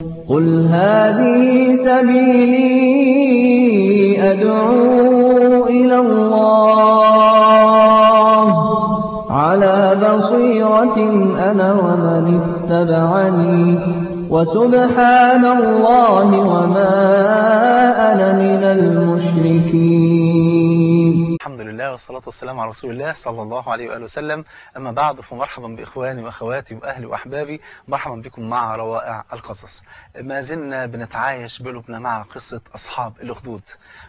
قل هذه سبيلي أدعو إلى الله على بصيرة أنا ومن اتبعني وسبحان الله وما أنا من المشركين الحمد لله والصلاة والسلام على رسول الله صلى الله عليه وآله وسلم أما بعد فمرحبا بإخواني وأخواتي وأهلي وأحبابي مرحبا بكم مع روائع القصص ما زلنا بنتعايش بقلوبنا مع قصة أصحاب الأخدود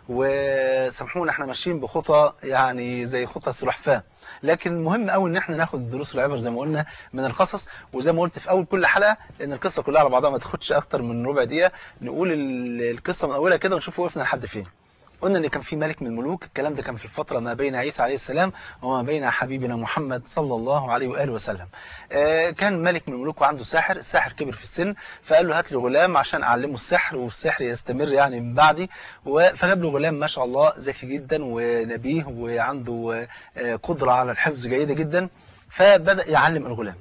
وسامحونا احنا ماشيين بخطى يعني زي خطى سلحفاة لكن مهم قوي ان احنا ناخد الدروس والعبر زي ما قلنا من القصص وزي ما قلت في اول كل حلقه لان القصه كلها على بعضها ما تاخدش اكتر من ربع دقيقه نقول القصه من اولها كده ونشوف وقفنا لحد فين قلنا ان كان في ملك من الملوك الكلام ده كان في الفترة ما بين عيسى عليه السلام وما بين حبيبنا محمد صلى الله عليه وآله وسلم آه كان ملك من الملوك وعنده ساحر الساحر كبر في السن فقال له هات له غلام عشان أعلمه السحر والسحر يستمر يعني من بعدي فجاب له غلام ما شاء الله ذكي جدا ونبيه وعنده آه قدرة على الحفظ جيدة جدا فبدأ يعلم الغلام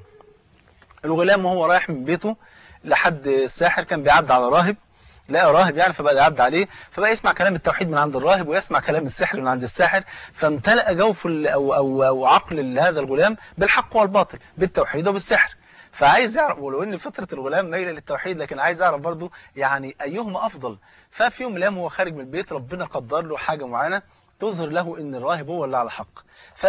الغلام وهو رايح من بيته لحد الساحر كان بيعدي على راهب لقى راهب يعني فبقى يعدي عليه فبقى يسمع كلام التوحيد من عند الراهب ويسمع كلام السحر من عند الساحر فامتلأ جوف أو, أو, أو عقل هذا الغلام بالحق والباطل بالتوحيد وبالسحر فعايز يعرف ولو ان فطرة الغلام مايله للتوحيد لكن عايز يعرف برضه يعني ايهما افضل ففي يوم من الايام وهو خارج من البيت ربنا قدر له حاجه معينه تظهر له ان الراهب هو اللي على حق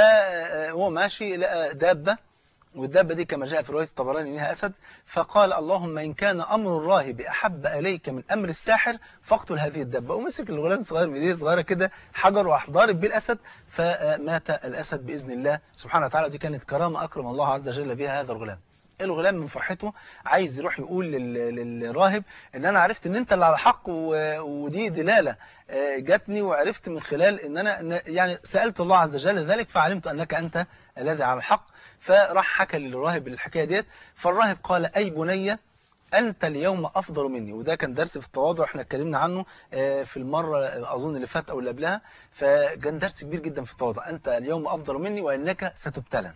فهو ماشي لقى دابه والدابة دي كما جاء في رواية الطبراني إنها أسد فقال اللهم إن كان أمر الراهب أحب إليك من أمر الساحر فاقتل هذه الدابة ومسك الغلام صغير بإيديه صغيرة كده حجر وراح ضارب بالأسد فمات الأسد بإذن الله سبحانه وتعالى دي كانت كرامة أكرم الله عز وجل بها هذا الغلام الغلام من فرحته عايز يروح يقول للراهب ان انا عرفت ان انت اللي على حق ودي دلالة جاتني وعرفت من خلال ان انا يعني سألت الله عز وجل ذلك فعلمت انك انت الذي على الحق فراح حكى للراهب الحكاية ديت فالراهب قال أي بني أنت اليوم أفضل مني وده كان درس في التواضع احنا اتكلمنا عنه في المرة أظن اللي فات أو اللي قبلها فكان درس كبير جدا في التواضع أنت اليوم أفضل مني وإنك ستبتلى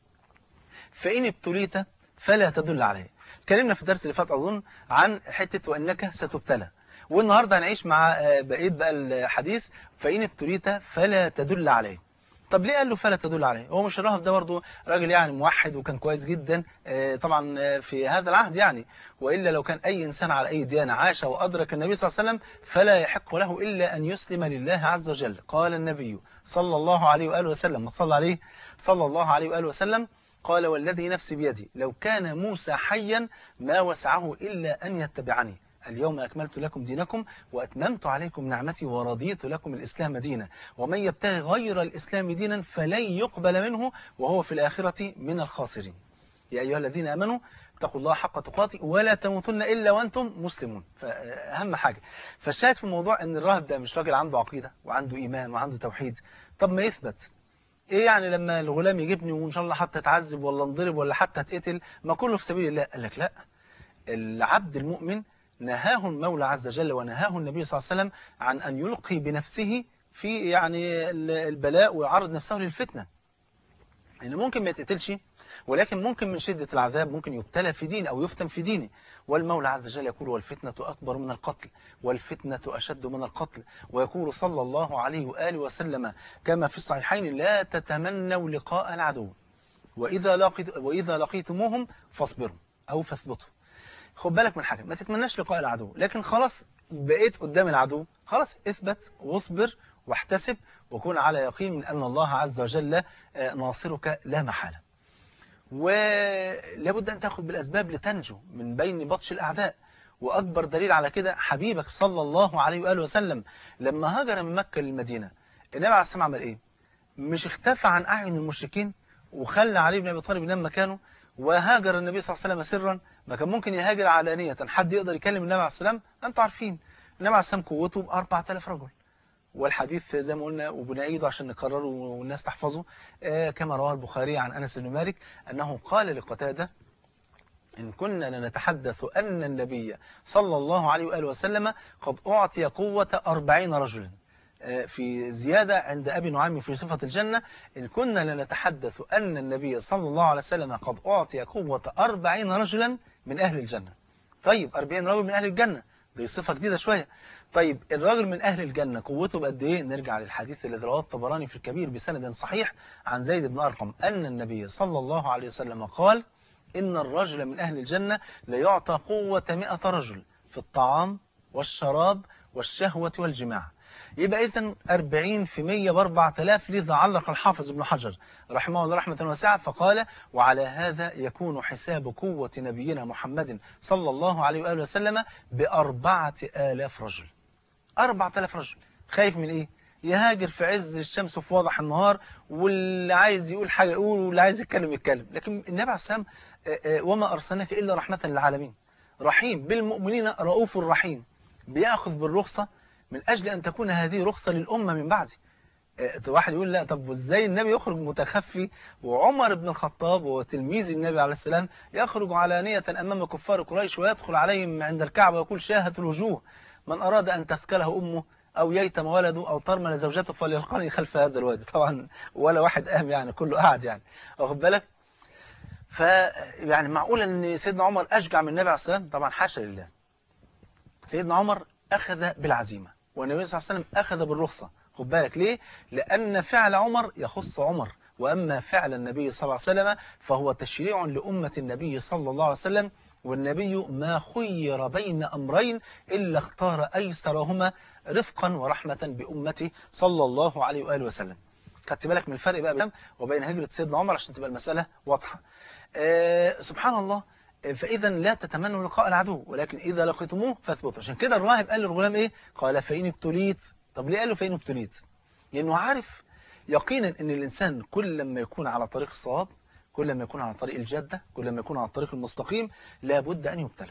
فإن ابتليت فلا تدل عليه اتكلمنا في الدرس اللي فات أظن عن حتة وإنك ستبتلى والنهاردة هنعيش مع بقيت بقى الحديث فإن ابتليت فلا تدل عليه طب ليه قال له فلا تدل عليه هو مش الراهب ده برضه راجل يعني موحد وكان كويس جدا طبعا في هذا العهد يعني وإلا لو كان أي إنسان على أي ديانة عاش وأدرك النبي صلى الله عليه وسلم فلا يحق له إلا أن يسلم لله عز وجل قال النبي صلى الله عليه وآله وسلم ما صلى عليه صلى الله عليه وآله وسلم قال والذي نفسي بيدي لو كان موسى حيا ما وسعه إلا أن يتبعني اليوم أكملت لكم دينكم وأتممت عليكم نعمتي ورضيت لكم الإسلام دينا ومن يبتغي غير الإسلام دينا فلن يقبل منه وهو في الآخرة من الخاسرين يا أيها الذين آمنوا اتقوا الله حق تقاته ولا تموتن إلا وأنتم مسلمون فأهم حاجة فالشاهد في الموضوع أن الراهب ده مش راجل عنده عقيدة وعنده إيمان وعنده توحيد طب ما يثبت ايه يعني لما الغلام يجيبني وان شاء الله حتى اتعذب ولا انضرب ولا حتى اتقتل ما كله في سبيل الله قال لك لا العبد المؤمن نهاه المولى عز وجل ونهاه النبي صلى الله عليه وسلم عن أن يلقي بنفسه في يعني البلاء ويعرض نفسه للفتنة إن يعني ممكن ما يتقتلش ولكن ممكن من شدة العذاب ممكن يبتلى في دين أو يفتن في دينه والمولى عز وجل يقول والفتنة أكبر من القتل والفتنة أشد من القتل ويقول صلى الله عليه وآله وسلم كما في الصحيحين لا تتمنوا لقاء العدو وإذا, لقيت وإذا لقيتموهم فاصبروا أو فاثبتوا خد بالك من حاجة ما تتمناش لقاء العدو لكن خلاص بقيت قدام العدو خلاص اثبت واصبر واحتسب وكون على يقين من أن الله عز وجل ناصرك لا محالة ولابد أن تأخذ بالأسباب لتنجو من بين بطش الأعداء وأكبر دليل على كده حبيبك صلى الله عليه وآله وسلم لما هاجر من مكة للمدينة النبي عليه السلام عمل إيه؟ مش اختفى عن أعين المشركين وخلى علي بن أبي طالب ينام مكانه وهاجر النبي صلى الله عليه وسلم سرا ما كان ممكن يهاجر علانية حد يقدر يكلم النبي عليه السلام أنتوا عارفين النبي عليه السلام قوته 4000 رجل والحديث زي ما قلنا وبنعيده عشان نكرره والناس تحفظه آه كما رواه البخاري عن أنس بن مالك أنه قال لقتادة إن كنا لنتحدث أن النبي صلى الله عليه وآله وسلم قد أعطي قوة أربعين رجلا في زيادة عند أبي نعيم في صفة الجنة إن كنا لنتحدث أن النبي صلى الله عليه وسلم قد أعطي قوة أربعين رجلا من أهل الجنة طيب 40 رجل من أهل الجنة دي صفة جديدة شوية طيب الراجل من أهل الجنة قوته بقد إيه نرجع للحديث الذي رواه الطبراني في الكبير بسند صحيح عن زيد بن أرقم أن النبي صلى الله عليه وسلم قال إن الرجل من أهل الجنة ليعطى قوة مئة رجل في الطعام والشراب والشهوة والجماع يبقى إذن 40 في 100 ب 4000 لذا علق الحافظ ابن حجر رحمه الله رحمة واسعة فقال وعلى هذا يكون حساب قوة نبينا محمد صلى الله عليه وآله وسلم بأربعة آلاف رجل أربعة آلاف رجل خايف من إيه؟ يهاجر في عز الشمس وفي وضح النهار واللي عايز يقول حاجة يقول واللي عايز يتكلم يتكلم لكن النبي عليه السلام وما أرسلناك إلا رحمة للعالمين رحيم بالمؤمنين رؤوف رحيم بيأخذ بالرخصة من أجل أن تكون هذه رخصة للأمة من بعدي واحد يقول لا طب وازاي النبي يخرج متخفي وعمر بن الخطاب وهو تلميذ النبي عليه السلام يخرج علانية أمام كفار قريش ويدخل عليهم عند الكعبة ويقول شاهة الوجوه من أراد أن تثكله أمه أو ييتم ولده أو ترمل زوجته فليلقاني خلف هذا الوادي طبعا ولا واحد قام يعني كله قاعد يعني واخد بالك فيعني معقول أن سيدنا عمر أشجع من النبي عليه السلام طبعا حاشا لله سيدنا عمر أخذ بالعزيمة والنبي صلى الله عليه وسلم أخذ بالرخصة خد بالك ليه؟ لأن فعل عمر يخص عمر وأما فعل النبي صلى الله عليه وسلم فهو تشريع لأمة النبي صلى الله عليه وسلم والنبي ما خير بين أمرين إلا اختار أيسرهما رفقا ورحمة بأمته صلى الله عليه وآله وسلم خدت بالك من الفرق بقى وبين هجرة سيدنا عمر عشان تبقى المسألة واضحة أه سبحان الله فإذا لا تتمنوا لقاء العدو ولكن إذا لقيتموه فاثبتوا عشان كده الراهب قال للغلام إيه قال فإن ابتليت طب ليه قال له فإن ابتليت لأنه عارف يقينا أن الإنسان كل لما يكون على طريق الصواب كل لما يكون على طريق الجدة كل لما يكون على الطريق المستقيم لابد أن يبتلى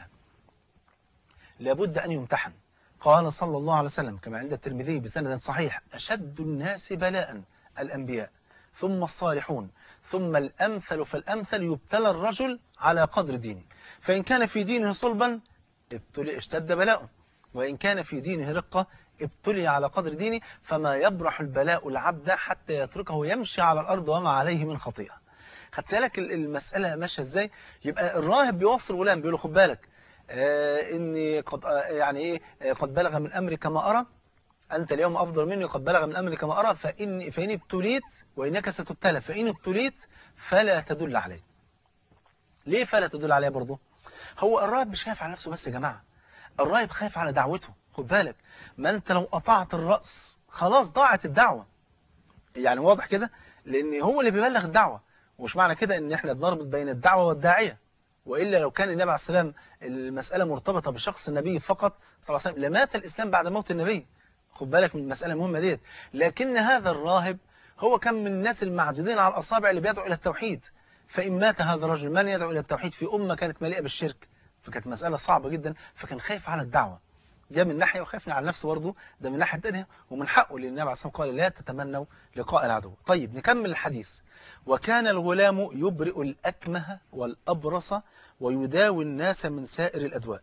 لابد أن يمتحن قال صلى الله عليه وسلم كما عند الترمذي بسند صحيح أشد الناس بلاء الأنبياء ثم الصالحون ثم الأمثل فالأمثل يبتلى الرجل على قدر دينه فإن كان في دينه صلبا ابتلي اشتد بلاؤه وإن كان في دينه رقة ابتلي على قدر دينه فما يبرح البلاء العبد حتى يتركه يمشي على الأرض وما عليه من خطيئة خدت بالك المسألة ماشية ازاي يبقى الراهب بيوصل غلام بيقول له خد بالك آه إني قد آه يعني إيه آه قد بلغ من أمري كما أرى أنت اليوم أفضل مني قد بلغ من أمري كما أرى فإن فإن ابتليت وإنك ستبتلى فإن ابتليت فلا تدل عليه ليه فلا تدل عليه برضه هو الراهب مش خايف على نفسه بس يا جماعة الراهب خايف على دعوته خد بالك ما أنت لو قطعت الرأس خلاص ضاعت الدعوة يعني واضح كده لأن هو اللي بيبلغ الدعوة ومش معنى كده ان احنا بنربط بين الدعوة والداعية وإلا لو كان النبي عليه السلام المسألة مرتبطة بشخص النبي فقط صلى الله عليه وسلم لمات الإسلام بعد موت النبي خد بالك من المسألة المهمة ديت لكن هذا الراهب هو كان من الناس المعدودين على الأصابع اللي بيدعو إلى التوحيد فإن مات هذا الرجل من يدعو إلى التوحيد في أمة كانت مليئة بالشرك فكانت مسألة صعبة جدا فكان خايف على الدعوة ده من ناحية وخايفنا على نفسه برضه ده من ناحية تانية ومن حقه لأن النبي عليه الصلاة والسلام قال لا تتمنوا لقاء العدو طيب نكمل الحديث وكان الغلام يبرئ الأكمه والأبرص ويداوي الناس من سائر الأدواء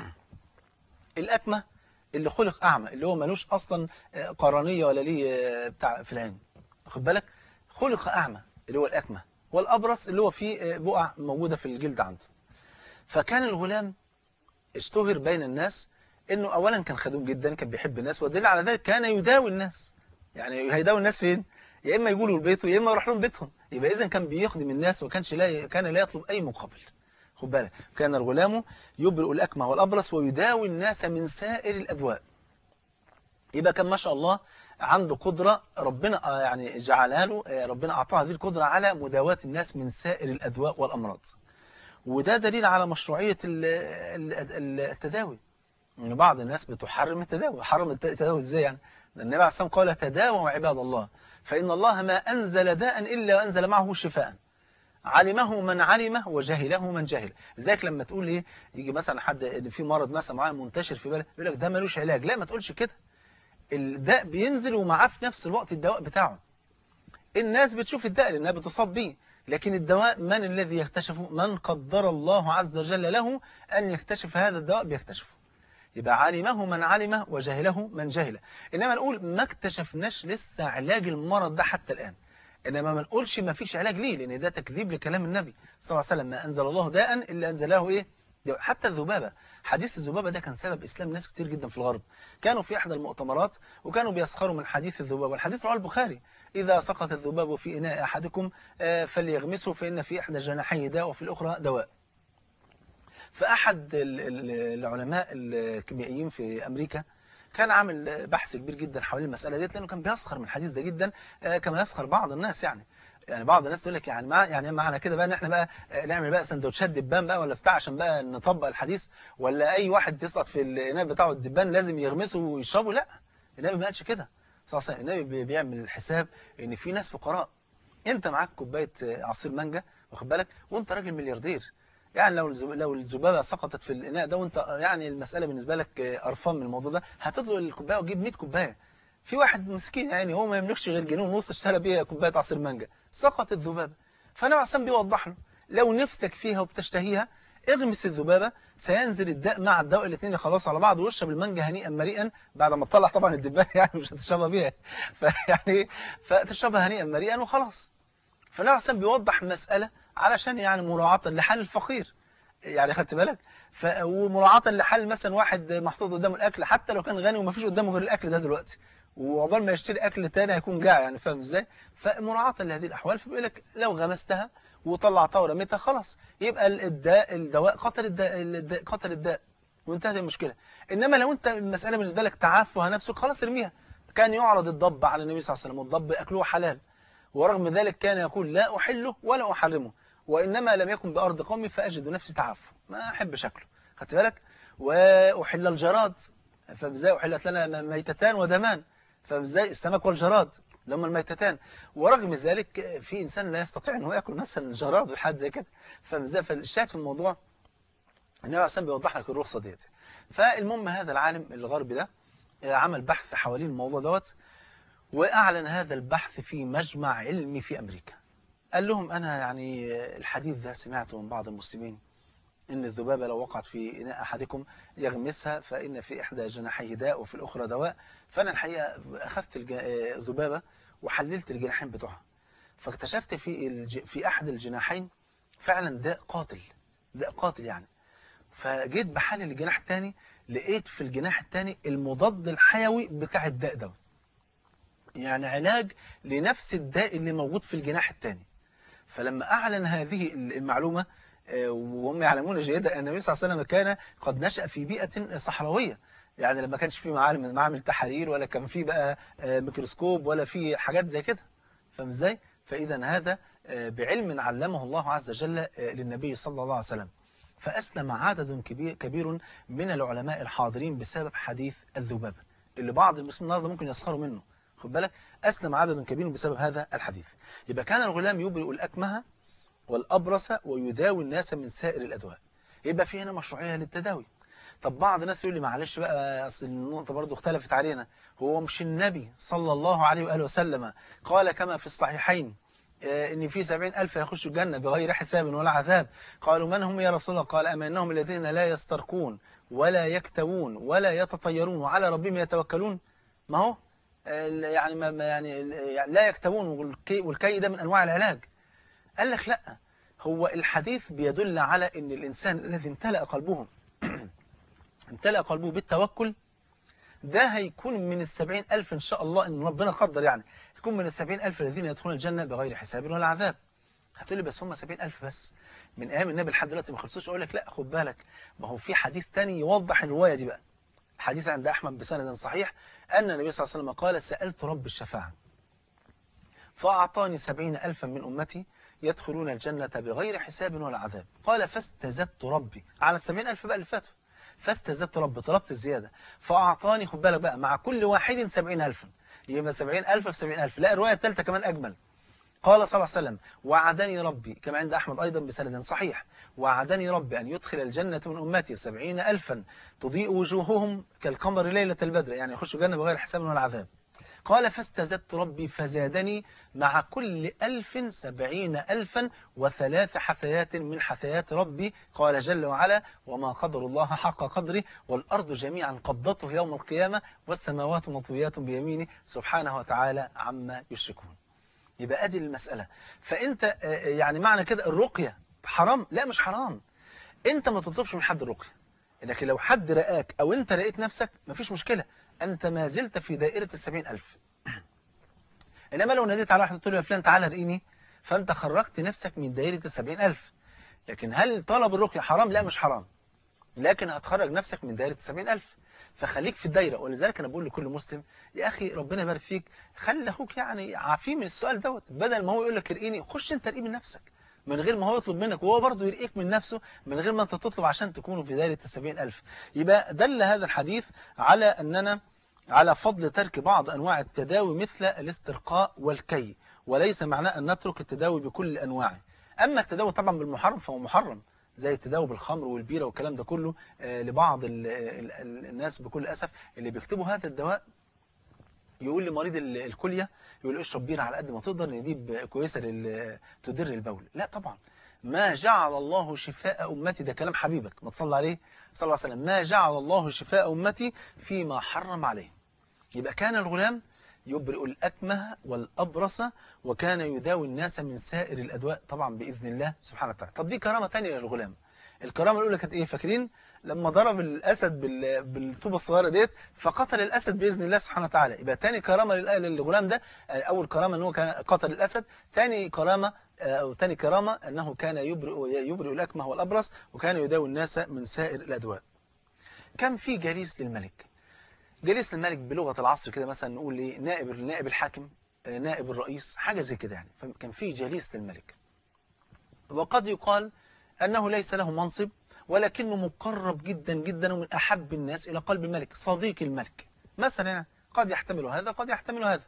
الأكمه اللي خلق أعمى اللي هو ملوش أصلا قرنية ولا ليه بتاع في العين واخد بالك خلق أعمى اللي هو الأكمه والأبرص اللي هو فيه بقع موجودة في الجلد عنده فكان الغلام اشتهر بين الناس انه اولا كان خدوم جدا كان بيحب الناس والدليل على ذلك كان يداوي الناس يعني هيداوي الناس فين يا اما يقولوا لبيته يا اما يروح لهم بيتهم يبقى اذا كان بيخدم الناس وكانش لا كان لا يطلب اي مقابل خد بالك كان الغلام يبرئ الاكمه والابرص ويداوي الناس من سائر الادواء يبقى كان ما شاء الله عنده قدرة ربنا يعني جعلها له ربنا أعطاه هذه القدرة على مداواة الناس من سائر الأدواء والأمراض وده دليل على مشروعية التداوي ان بعض الناس بتحرم التداوي حرم التداوي ازاي يعني النبي عليه الصلاه والسلام قال تداووا عباد الله فإن الله ما أنزل داء إلا وأنزل معه شفاء علمه من علمه وجهله من جهل ذلك لما تقول ايه يجي مثلا حد ان في مرض مثلا معين منتشر في بالك يقول لك ده ملوش علاج لا ما تقولش كده الداء بينزل ومعاه في نفس الوقت الدواء بتاعه الناس بتشوف الداء لانها بتصاب بيه لكن الدواء من الذي يكتشفه من قدر الله عز وجل له أن يكتشف هذا الدواء بيكتشفه يبقى علمه من علمه وجهله من جهله إنما نقول ما اكتشفناش لسه علاج المرض ده حتى الآن إنما ما نقولش ما فيش علاج ليه لأن ده تكذيب لكلام النبي صلى الله عليه وسلم ما أنزل الله داء إلا أنزله إيه ده حتى الذبابة حديث الذبابة ده كان سبب إسلام ناس كتير جدا في الغرب كانوا في إحدى المؤتمرات وكانوا بيسخروا من حديث الذبابة والحديث رواه البخاري إذا سقط الذباب في إناء أحدكم آه، فليغمسه فإن في إحدى جناحيه داء وفي الأخرى دواء فأحد ال- ال- العلماء الكيميائيين في أمريكا كان عامل بحث كبير جدا حوالين المسألة ديت لأنه كان بيسخر من الحديث ده جدا آه، كما يسخر بعض الناس يعني يعني بعض الناس تقول لك يعني مع يعني معنى كده بقى ان احنا بقى آه، نعمل بقى سندوتشات دبان بقى ولا بتاع عشان بقى نطبق الحديث ولا اي واحد يسقط في الاناء بتاعه الدبان لازم يغمسه ويشربه لا النبي ما قالش كده صلى الله عليه وسلم النبي بي- بيعمل الحساب ان في ناس فقراء انت معاك كوبايه آه، عصير مانجا واخد بالك وانت راجل ملياردير يعني لو الذب- لو الذبابه سقطت في الاناء ده وانت يعني المساله بالنسبه لك آه، قرفان من الموضوع ده هتطلق الكوبايه وتجيب 100 كوبايه في واحد مسكين يعني هو ما يملكش غير جنيه ونص اشترى بيها كوبايه عصير مانجا سقط الذبابه فانا عشان بيوضح له لو نفسك فيها وبتشتهيها اغمس الذبابه سينزل الداء مع الدواء الاثنين يخلصوا على بعض واشرب المانجا هنيئا مريئا بعد ما تطلع طبعا الدبان يعني مش هتشربها بيها فيعني فتشربها هنيئا مريئا وخلاص فالنبي عليه الصلاة والسلام بيوضح مسألة علشان يعني مراعاة لحال الفقير يعني خدت بالك ف... ومراعاة لحال مثلا واحد محطوط قدامه الأكل حتى لو كان غني وما فيش قدامه غير الأكل ده دلوقتي وعقبال ما يشتري أكل تاني هيكون جاع يعني فاهم ازاي فمراعاة لهذه الأحوال فبيقول لك لو غمستها وطلعتها ورميتها خلاص يبقى الداء الدواء قتل الداء, الداء قتل الداء وانتهت المشكلة إنما لو أنت المسألة بالنسبة لك تعافها نفسك خلاص ارميها كان يعرض الضب على النبي صلى الله عليه وسلم والضب أكله حلال ورغم ذلك كان يقول لا أحله ولا أحرمه وإنما لم يكن بأرض قومي فأجد نفسي تعفو ما أحب شكله خدت بالك وأحل الجراد فبزاي أحلت لنا ميتتان ودمان فبزاي السمك والجراد اللي هم الميتتان ورغم ذلك في إنسان لا يستطيع أنه يأكل مثلا جراد والحاجات زي كده فبزاي فالشاهد في الموضوع النبي عليه الصلاة بيوضح لك الرخصة ديت فالمهم هذا العالم الغربي ده عمل بحث حوالين الموضوع دوت وأعلن هذا البحث في مجمع علمي في أمريكا قال لهم أنا يعني الحديث ده سمعته من بعض المسلمين إن الذبابة لو وقعت في إناء أحدكم يغمسها فإن في إحدى جناحيه داء وفي الأخرى دواء فأنا الحقيقة أخذت الج- الذبابة وحللت الجناحين بتوعها فاكتشفت في الج... في أحد الجناحين فعلا داء قاتل داء قاتل يعني فجيت بحلل الجناح الثاني لقيت في الجناح الثاني المضاد الحيوي بتاع الداء ده يعني علاج لنفس الداء اللي موجود في الجناح الثاني فلما أعلن هذه المعلومة آه، وهم يعلمون جيدا أن النبي صلى الله عليه وسلم كان قد نشأ في بيئة صحراوية يعني لما كانش في معالم معامل تحاليل ولا كان في بقى آه، ميكروسكوب ولا في حاجات زي كده فاهم ازاي؟ فإذا هذا آه، بعلم علمه الله عز وجل آه، للنبي صلى الله عليه وسلم فأسلم عدد كبير كبير من العلماء الحاضرين بسبب حديث الذبابة اللي بعض المسلمين النهارده ممكن يسخروا منه خد بالك أسلم عدد كبير بسبب هذا الحديث يبقى كان الغلام يبرئ الأكمه والأبرص ويداوي الناس من سائر الأدواء يبقى في هنا مشروعية للتداوي طب بعض الناس يقول لي معلش بقى أصل النقطة برضو اختلفت علينا هو مش النبي صلى الله عليه وآله وسلم قال كما في الصحيحين آه، إن في سبعين ألف يخشوا الجنة بغير حساب ولا عذاب قالوا من هم يا رسول الله قال أما إنهم الذين لا يسترقون ولا يكتوون ولا يتطيرون وعلى ربهم يتوكلون ما هو آه، يعني ما ما- يعني يعني لا يكتوون والكي, والكي ده من أنواع العلاج قال لك لا هو الحديث بيدل على ان الانسان الذي امتلأ قلبه امتلأ قلبه بالتوكل ده هيكون من السبعين ألف إن شاء الله إن ربنا قدر يعني يكون من السبعين ألف الذين يدخلون الجنة بغير حساب ولا عذاب هتقول لي بس هم سبعين ألف بس من أيام النبي لحد دلوقتي ما خلصوش أقول لك لا خد بالك ما هو في حديث تاني يوضح الرواية دي بقى حديث عند أحمد بسند صحيح أن النبي صلى الله عليه وسلم قال سألت رب الشفاعة فأعطاني سبعين ألفا من أمتي يدخلون الجنة بغير حساب ولا عذاب قال فاستزدت ربي على السبعين ألف بقى اللي فاتوا فاستزدت ربي طلبت الزيادة فأعطاني خد بالك بقى مع كل واحد سبعين ألفا يبقى سبعين ألف في سبعين ألف لا الرواية الثالثة كمان أجمل قال صلى الله عليه وسلم وعدني ربي كما عند أحمد أيضا بسند صحيح وعدني ربي أن يدخل الجنة من أمتي سبعين ألفا تضيء وجوههم كالقمر ليلة البدر يعني يخشوا الجنة بغير حساب ولا عذاب قال فاستزدت ربي فزادني مع كل ألف سبعين ألفا وثلاث حثيات من حثيات ربي قال جل وعلا وما قدر الله حق قدره والأرض جميعا قبضته يوم القيامة والسماوات مطويات بيمينه سبحانه وتعالى عما يشركون يبقى أدي المسألة فأنت آه، يعني معنى كده الرقية حرام لا مش حرام انت ما تطلبش من حد الرقيه لكن لو حد رآك او انت رأيت نفسك مفيش مشكله انت ما زلت في دائره السبعين ألف انما لو ناديت على واحد قلت له يا فلان تعالى ارقيني فانت خرجت نفسك من دائره السبعين ألف لكن هل طلب الرقيه حرام لا مش حرام لكن هتخرج نفسك من دائره السبعين ألف فخليك في الدايره ولذلك انا بقول لكل مسلم يا اخي ربنا يبارك فيك خلي اخوك يعني عافيه من السؤال دوت بدل ما هو يقول لك ارقيني خش انت ارقيه من نفسك من غير ما هو يطلب منك وهو برضه يرقيك من نفسه من غير ما انت تطلب عشان تكونوا في دائره السبعين ألف يبقى دل هذا الحديث على أننا على فضل ترك بعض أنواع التداوي مثل الاسترقاء والكي وليس معناه أن نترك التداوي بكل أنواعه أما التداوي طبعا بالمحرم فهو محرم زي التداوي بالخمر والبيرة والكلام ده كله آه، لبعض ال ال ال الناس بكل أسف اللي بيكتبوا هذا الدواء يقول لمريض ال- الكلية يقول اشرب بيرة على قد ما تقدر ان دي ب- كويسة لل- تدر البول لا طبعا ما جعل الله شفاء أمتي ده كلام حبيبك ما تصلى عليه صلى الله عليه وسلم ما جعل الله شفاء أمتي فيما حرم عليه يبقى كان الغلام يبرئ الأكمه والأبرص وكان يداوي الناس من سائر الأدواء طبعا بإذن الله سبحانه وتعالى طب دي كرامة تانية للغلام الكرامة الأولى كانت إيه فاكرين لما ضرب الأسد بال- بالطوبة الصغيرة ديت فقتل الأسد بإذن الله سبحانه وتعالى يبقى تاني كرامة لل- للغلام ده آه، أول كرامة أنه كان قتل الأسد تاني كرامة آه، أو تاني كرامة أنه كان يبرئ يبرئ الأكمه والأبرص وكان يداوي الناس من سائر الأدواء كان في جليس للملك جليس الملك بلغة العصر كده مثلا نقول ايه نائب نائب الحاكم آه، نائب الرئيس حاجة زي كده يعني فكان في جليس للملك وقد يقال أنه ليس له منصب ولكنه مقرب جدا جدا ومن أحب الناس إلى قلب الملك صديق الملك مثلا يعني قد يحتمل هذا قد يحتمل هذا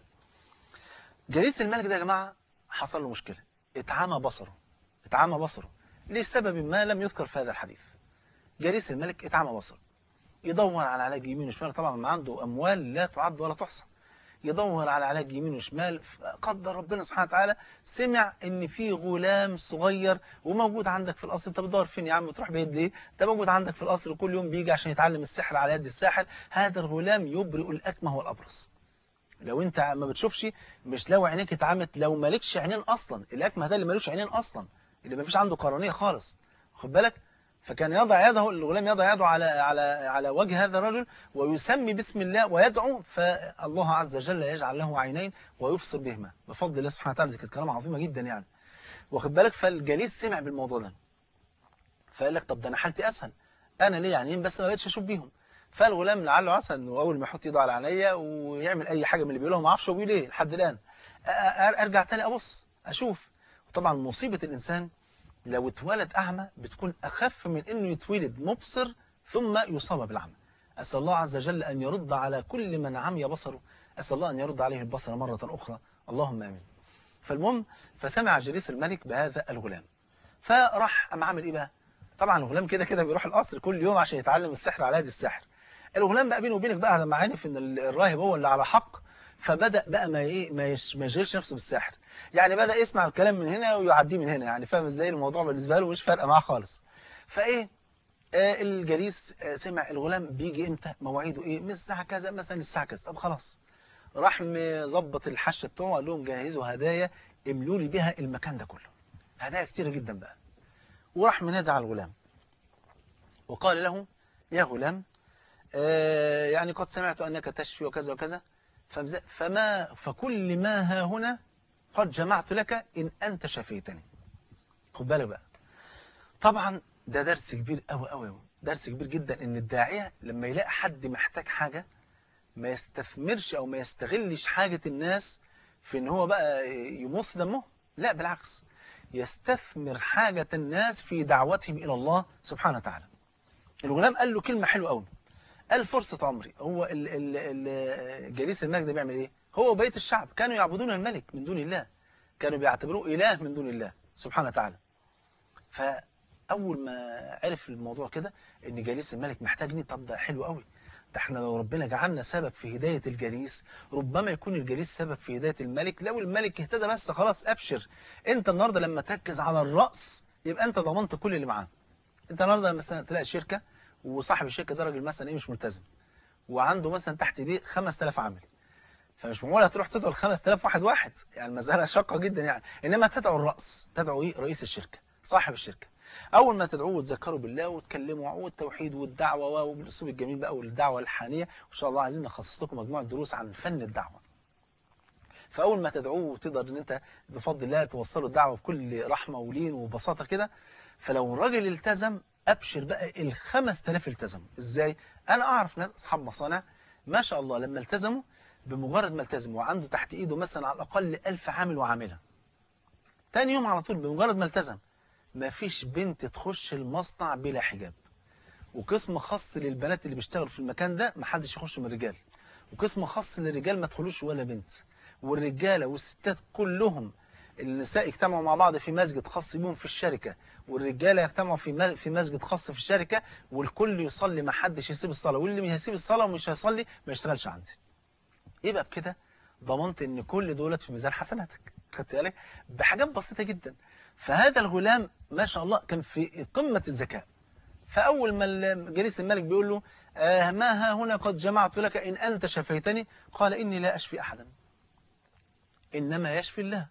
جليس الملك ده يا جماعة حصل له مشكلة اتعمى بصره اتعمى بصره لسبب ما لم يذكر في هذا الحديث جليس الملك اتعمى بصره يدور على علاج يمين وشمال طبعا ما عنده أموال لا تعد ولا تحصى يدور على علاج يمين وشمال قدر ربنا سبحانه وتعالى سمع ان في غلام صغير وموجود عندك في القصر انت بتدور فين يا عم تروح بعيد ليه ده موجود عندك في القصر كل يوم بيجي عشان يتعلم السحر على يد الساحر هذا الغلام يبرئ الاكمه والابرص لو انت ما بتشوفش مش لو عينيك اتعمت لو مالكش عينين اصلا الاكمه ده اللي مالوش عينين اصلا اللي ما فيش عنده قرنيه خالص خد بالك فكان يضع يده الغلام يضع يده على على على وجه هذا الرجل ويسمي باسم الله ويدعو فالله عز وجل يجعل له عينين ويبصر بهما بفضل الله سبحانه وتعالى دي كانت كلام عظيمه جدا يعني واخد بالك فالجليس سمع بالموضوع ده فقال لك طب ده انا حالتي اسهل انا ليه عينين بس ما بقتش اشوف بيهم فالغلام لعله عسى انه اول ما يحط ايده على عينيا ويعمل اي حاجه من اللي بيقولها ما اعرفش هو بيقول ايه لحد الان أ- أ- ارجع تاني ابص اشوف وطبعا مصيبه الانسان لو اتولد أعمى بتكون أخف من أنه يتولد مبصر ثم يصاب بالعمى أسأل الله عز وجل أن يرد على كل من عمي بصره أسأل الله أن يرد عليه البصر مرة أخرى اللهم آمين فالمهم فسمع جليس الملك بهذا الغلام فراح أم عامل إيه بقى طبعا الغلام كده كده بيروح القصر كل يوم عشان يتعلم السحر على يد الساحر الغلام بقى بينه وبينك بقى لما عرف ان الراهب هو اللي على حق فبدأ بقى ما ايه ما يش- ما يشغلش نفسه بالسحر يعني بدأ يسمع الكلام من هنا ويعديه من هنا يعني فاهم ازاي الموضوع بالنسبة له مش فارقه معاه خالص فايه آه الجليس آه سمع الغلام بيجي امتى مواعيده ايه من الساعة كذا مثلا الساعة كذا طب خلاص راح مظبط الحشة بتوعه قال لهم جهزوا هدايا املوا لي بها المكان ده كله هدايا كتيرة جدا بقى وراح منادى على الغلام وقال له يا غلام آه يعني قد سمعت أنك تشفي وكذا وكذا فمز- فما فكل ما ها هنا قد جمعت لك إن أنت شفيتني خد بالك بقى طبعا ده درس كبير قوي قوي قوي درس كبير جدا ان الداعية لما يلاقي حد محتاج حاجة ما يستثمرش او ما يستغلش حاجة الناس في ان هو بقى يمص دمه لا بالعكس يستثمر حاجة الناس في دعوتهم الى الله سبحانه وتعالى الغلام قال له كلمة حلوة قوي قال فرصة عمري هو ال ال ال جليس الملك ده بيعمل ايه هو وبقية الشعب كانوا يعبدون الملك من دون الله كانوا بيعتبروه اله من دون الله سبحانه وتعالى فاول ما عرف الموضوع كده ان جليس الملك محتاجني طب ده حلو قوي ده احنا لو ربنا جعلنا سبب في هداية الجليس ربما يكون الجليس سبب في هداية الملك لو الملك اهتدى بس خلاص ابشر انت النهارده لما تركز على الرأس يبقى انت ضمنت كل اللي معاه انت النهارده مثلا تلاقي شركة وصاحب الشركة ده راجل مثلا ايه مش ملتزم وعنده مثلا تحت ايديه 5000 عامل فمش معقول هتروح تدعو ال 5000 واحد واحد يعني المسألة شاقة جدا يعني انما تدعو الرأس تدعو ايه رئيس الشركة صاحب الشركة اول ما تدعوه وتذكروا بالله وتكلموا والتوحيد والدعوه وبالاسلوب الجميل بقى والدعوه الحانيه وان شاء الله عايزين نخصص لكم مجموعه دروس عن فن الدعوه فاول ما تدعوه وتقدر ان انت بفضل الله توصله الدعوه بكل رحمه ولين وبساطه كده فلو الراجل التزم ابشر بقى ال 5000 التزموا ازاي انا اعرف ناس اصحاب مصانع ما شاء الله لما التزموا بمجرد ما التزم وعنده تحت ايده مثلا على الاقل 1000 عامل وعامله تاني يوم على طول بمجرد ما التزم ما فيش بنت تخش المصنع بلا حجاب وقسم خاص للبنات اللي بيشتغلوا في المكان ده ما حدش يخش من الرجال وقسم خاص للرجال ما تدخلوش ولا بنت والرجاله والستات كلهم النساء يجتمعوا مع بعض في مسجد خاص بيهم في الشركه والرجاله يجتمعوا في في مسجد خاص في الشركه والكل يصلي ما حدش يسيب الصلاه واللي مش هيسيب الصلاه ومش هيصلي ما يشتغلش عندي يبقى بكده ضمنت ان كل دولت في ميزان حسناتك خدت بالك بحاجات بسيطه جدا فهذا الغلام ما شاء الله كان في قمه الذكاء فاول ما جليس الملك بيقول له آه ما ها هنا قد جمعت لك ان انت شفيتني قال اني لا اشفي احدا انما يشفي الله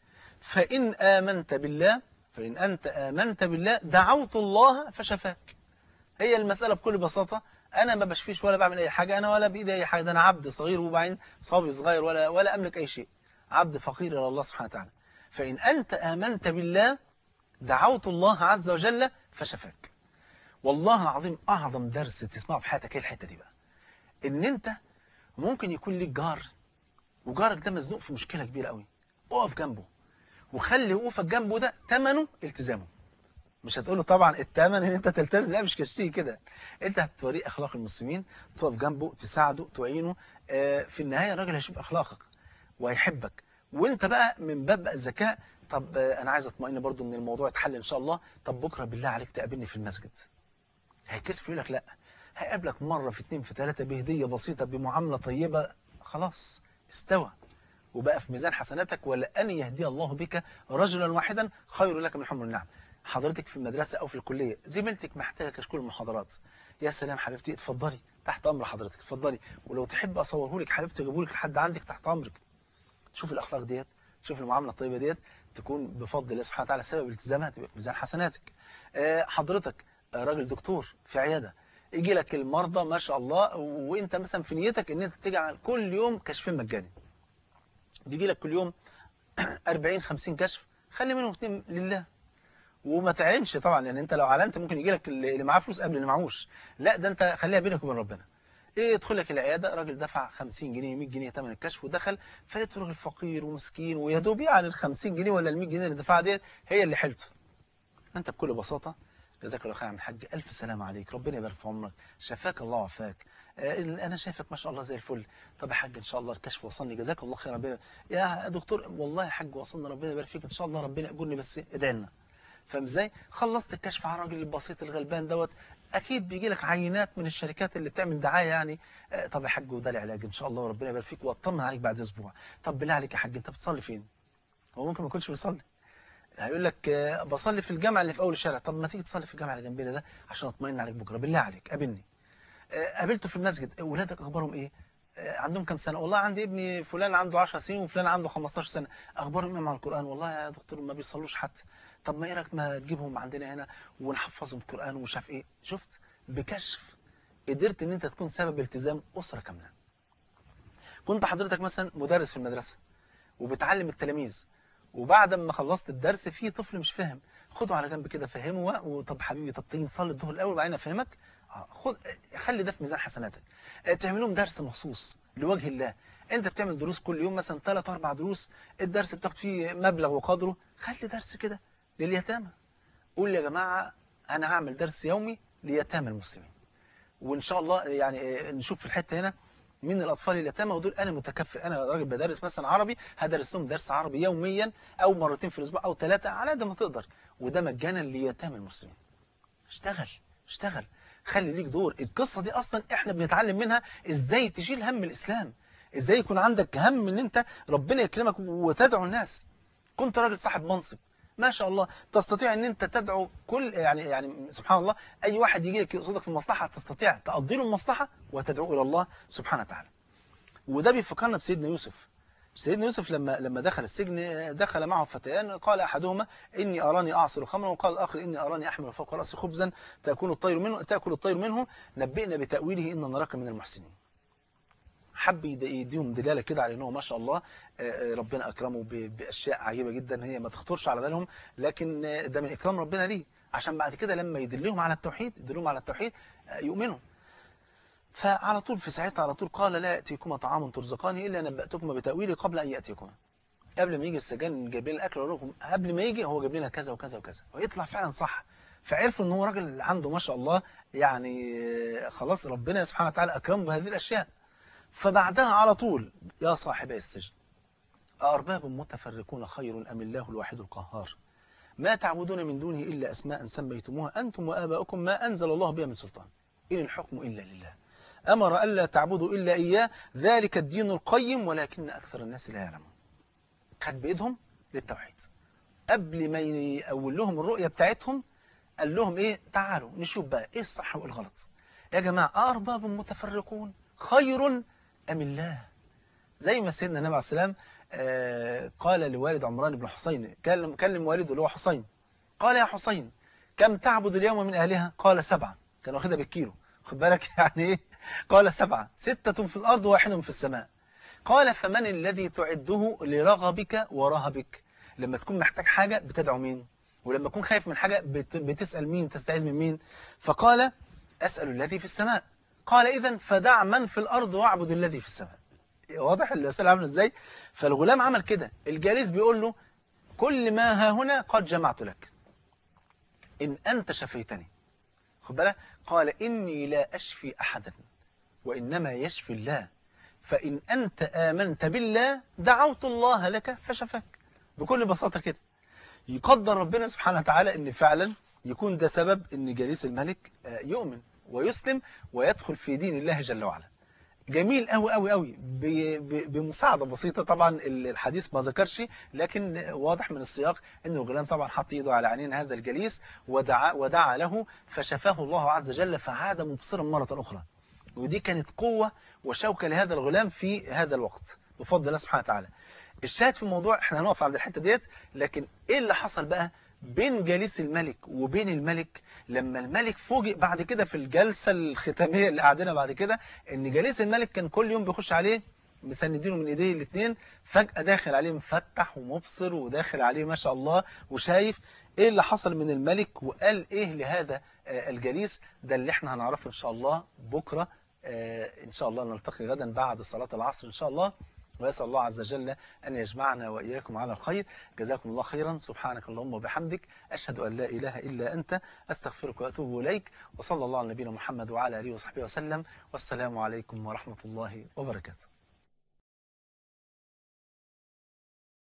فان امنت بالله فان انت امنت بالله دعوت الله فشفاك هي المساله بكل بساطه انا ما بشفيش ولا بعمل اي حاجه انا ولا بايدي اي حاجه ده انا عبد صغير وبعدين صبي صغير ولا ولا املك اي شيء عبد فقير الى الله سبحانه وتعالى فان انت امنت بالله دعوت الله عز وجل فشفاك والله العظيم اعظم درس تسمعه في حياتك هي الحته دي بقى ان انت ممكن يكون ليك جار وجارك ده مزنوق في مشكله كبيره قوي اقف جنبه وخلي وقوفك جنبه ده ثمنه التزامه مش هتقول له طبعا الثمن ان انت تلتزم لا مش كشتي كده انت هتوريه اخلاق المسلمين تقف جنبه تساعده تعينه آه في النهايه الراجل هيشوف اخلاقك وهيحبك وانت بقى من باب بقى الذكاء طب آه انا عايز اطمئن برضو ان الموضوع يتحل ان شاء الله طب بكره بالله عليك تقابلني في المسجد هيكسف يقول لك لا هيقابلك مره في اثنين في ثلاثه بهديه بسيطه بمعامله طيبه خلاص استوى وبقى في ميزان حسناتك ولأن يهدي الله بك رجلا واحدا خير لك من حمر النعم حضرتك في المدرسة أو في الكلية زميلتك محتاجة كشكول المحاضرات يا سلام حبيبتي اتفضلي تحت أمر حضرتك اتفضلي ولو تحب أصوره لك حبيبتي أجيبه لك لحد عندك تحت أمرك شوف الأخلاق ديت شوف المعاملة الطيبة ديت تكون بفضل الله سبحانه وتعالى سبب التزامها تبقى ميزان حسناتك أه حضرتك راجل دكتور في عيادة يجي لك المرضى ما شاء الله وانت مثلا في نيتك ان انت تجعل كل يوم كشفين مجاني بيجي لك كل يوم 40 50 كشف خلي منهم اثنين لله وما تعلنش طبعا لان انت لو اعلنت ممكن يجي لك اللي معاه فلوس قبل اللي معهوش لا ده انت خليها بينك وبين ربنا ايه يدخل لك العياده راجل دفع 50 جنيه 100 جنيه ثمن الكشف ودخل فلقيته راجل فقير ومسكين ويا دوب يعني ال 50 جنيه ولا ال 100 جنيه اللي دفعها ديت هي اللي حيلته انت بكل بساطه جزاك الله خير عن الحاج الف سلام عليك ربنا يبارك في عمرك شفاك الله وعافاك انا شايفك ما شاء الله زي الفل طب يا حاج ان شاء الله الكشف وصلني جزاك الله خير ربنا يا دكتور والله يا حاج وصلنا ربنا يبارك فيك ان شاء الله ربنا ياجرني بس ادعي لنا فاهم ازاي خلصت الكشف على الراجل البسيط الغلبان دوت اكيد بيجي لك عينات من الشركات اللي بتعمل دعايه يعني طب يا حاج وده العلاج ان شاء الله وربنا يبارك فيك واطمن عليك بعد اسبوع طب بالله عليك يا حاج انت بتصلي فين هو ممكن ما يكونش بيصلي هيقول لك بصلي في الجامع اللي في اول الشارع طب ما تيجي تصلي في الجامع اللي جنبنا ده عشان اطمئن عليك بكره بالله عليك قابلني قابلته في المسجد ولادك اخبارهم ايه عندهم كام سنه والله عندي ابني فلان عنده 10 سنين وفلان عنده 15 سنه اخبارهم ايه مع القران والله يا دكتور ما بيصلوش حتى طب ما ايه رايك ما تجيبهم عندنا هنا ونحفظهم القران ومش عارف ايه شفت بكشف قدرت ان انت تكون سبب التزام اسره كامله كنت حضرتك مثلا مدرس في المدرسه وبتعلم التلاميذ وبعد ما خلصت الدرس في طفل مش فاهم خده على جنب كده فهمه وطب حبيبي طب تيجي نصلي الظهر الاول وبعدين افهمك خد خلي ده في ميزان حسناتك تعمل لهم درس مخصوص لوجه الله انت بتعمل دروس كل يوم مثلا 3 4 دروس الدرس بتاخد فيه مبلغ وقدره خلي درس كده لليتامى قول يا جماعه انا هعمل درس يومي ليتامى المسلمين وان شاء الله يعني نشوف في الحته هنا من الاطفال اليتامى ودول انا متكفل انا راجل بدرس مثلا عربي هدرس لهم درس عربي يوميا او مرتين في الاسبوع او ثلاثه على قد ما تقدر وده مجانا ليتامى المسلمين اشتغل اشتغل خلي ليك دور القصه دي اصلا احنا بنتعلم منها ازاي تشيل هم الاسلام ازاي يكون عندك هم ان انت ربنا يكرمك وتدعو الناس كنت راجل صاحب منصب ما شاء الله تستطيع ان انت تدعو كل يعني يعني سبحان الله اي واحد يجي لك يقصدك في المصلحه تستطيع تقضي له المصلحه وتدعو الى الله سبحانه وتعالى وده بيفكرنا بسيدنا يوسف سيدنا يوسف لما لما دخل السجن دخل معه فتيان قال احدهما اني اراني اعصر خمرا وقال الاخر اني اراني احمل فوق راسي خبزا تاكل الطير منه تاكل الطير منه نبئنا بتاويله ان نراك من المحسنين حب يديهم دلاله كده على انه ما شاء الله ربنا اكرمه باشياء عجيبه جدا هي ما تخطرش على بالهم لكن ده من اكرام ربنا ليه عشان بعد كده لما يدلهم على التوحيد يدلهم على التوحيد يؤمنوا فعلى طول في ساعتها على طول قال لا يأتيكما طعام ترزقاني إلا نبأتكما بتأويله قبل أن يأتيكما قبل ما يجي السجان جايب لنا الأكل لكم قبل ما يجي هو جايب لنا كذا وكذا وكذا ويطلع فعلا صح فعرفوا ان هو راجل عنده ما شاء الله يعني خلاص ربنا سبحانه وتعالى أكرمه بهذه الأشياء فبعدها على طول يا صاحبي السجن أأرباب متفرقون خير أم الله الواحد القهار ما تعبدون من دونه إلا أسماء سميتموها أنتم وآباؤكم ما أنزل الله بها من سلطان إن الحكم إلا لله أمر ألا تعبدوا إلا إياه ذلك الدين القيم ولكن أكثر الناس لا يعلمون خد بإيدهم للتوحيد قبل ما يقول لهم الرؤية بتاعتهم قال لهم إيه تعالوا نشوف بقى إيه الصح والغلط يا جماعة أرباب متفرقون خير أم الله زي ما سيدنا النبي عليه السلام آه قال لوالد عمران بن حسين كلم, كلم والده اللي هو حسين قال يا حسين كم تعبد اليوم من أهلها قال سبعة كان واخدها بالكيلو خد بالك يعني ايه قال سبعة ستة في الأرض واحد في السماء قال فمن الذي تعده لرغبك ورهبك لما تكون محتاج حاجة بتدعو مين ولما تكون خايف من حاجة بتسأل مين تستعيذ من مين فقال أسأل الذي في السماء قال إذا فدع من في الأرض واعبد الذي في السماء واضح الرسالة عامله ازاي فالغلام عمل كده الجالس بيقول له كل ما ها هنا قد جمعت لك إن أنت شفيتني خد بالك قال إني لا أشفي أحدا وإنما يشفي الله فإن أنت آمنت بالله دعوت الله لك فشفاك بكل بساطة كده يقدر ربنا سبحانه وتعالى إن فعلا يكون ده سبب إن جليس الملك يؤمن ويسلم ويدخل في دين الله جل وعلا جميل قوي قوي قوي بمساعدة بسيطة طبعا الحديث ما ذكرش لكن واضح من السياق ان الغلام طبعا حط ايده على عينين هذا الجليس ودعا, ودعا له فشفاه الله عز وجل فعاد مبصرا مرة أخرى ودي كانت قوة وشوكة لهذا الغلام في هذا الوقت بفضل الله سبحانه وتعالى الشاهد في الموضوع احنا هنقف عند الحتة ديت لكن ايه اللي حصل بقى بين جليس الملك وبين الملك لما الملك فوجئ بعد كده في الجلسة الختامية اللي قعدنا بعد كده ان جليس الملك كان كل يوم بيخش عليه مسندينه من ايديه الاثنين فجأة داخل عليه مفتح ومبصر وداخل عليه ما شاء الله وشايف ايه اللي حصل من الملك وقال ايه لهذا الجليس ده اللي احنا هنعرفه ان شاء الله بكرة ان شاء الله نلتقي غدا بعد صلاة العصر ان شاء الله ويسأل الله عز وجل أن يجمعنا وإياكم على الخير جزاكم الله خيرا سبحانك اللهم وبحمدك أشهد أن لا إله إلا أنت أستغفرك وأتوب إليك وصلى الله على نبينا محمد وعلى آله وصحبه وسلم والسلام عليكم ورحمة الله وبركاته